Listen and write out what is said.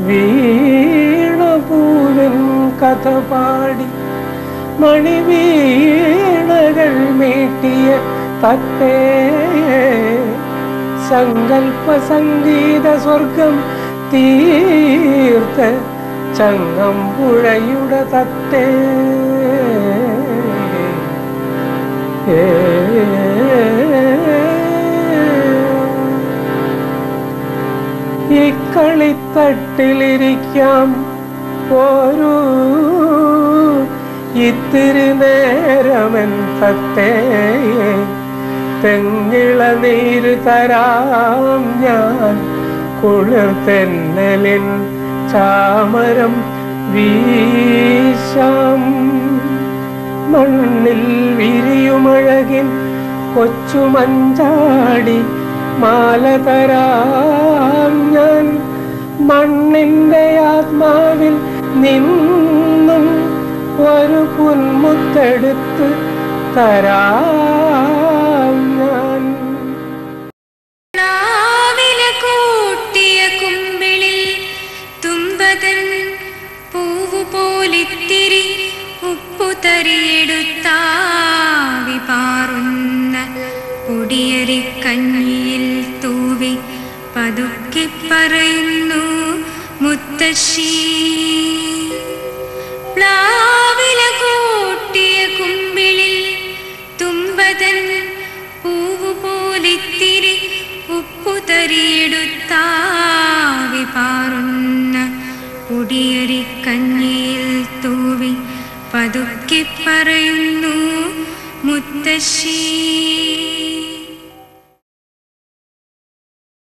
വീണപൂവിൻ കഥ പാടി മണിവീണകൾ മീട്ടിയ തത്തേ സങ്കൽപ്പ സംഗീത സ്വർഗം തീർത്ത ചങ്ങമ്പുഴയുടെ തത്തേ ഈ കളിത്തട്ടിലിരിക്കാം ഒരു ഇത്തിരി നേരമെൻ തത്തേ തെങ്ങിള നീര് തരാം ഞാൻ കുളിർ തെന്നലിൻ ചാമരം വീശാം മണ്ണിൽ വിരിയുമഴകിൻ കൊച്ചുമഞ്ചാടി മാല തരാം ഞാൻ മണ്ണിൻ്റെ ആത്മാവിൽ നിന്നും ഒരു പുൻമുത്തെടുത്ത് തരാം ഞാൻ നാവില കൂട്ടിയ കുമ്പിളിൽ തുമ്പതൻ പൂവു പോലിത്തിരി ഉപ്പു തരിയെടുത്താവി പാറുന്ന പൊടിയരിക്കഞ്ഞിയിൽ തൂവി പതുക്കെ പറയുന്നു മുത്തശ്ശി പ്ലാവില കൂട്ടിയ കുമ്പിളിൽ തുമ്പതൻ പൂവു പോലിത്തിരി ഉപ്പു തരിയെടുത്താവി പാറുന്ന പൊടിയരിക്കഞ്ഞിയിൽ തൂവി പതുക്കെ പറയുന്നു മുത്തശ്ശി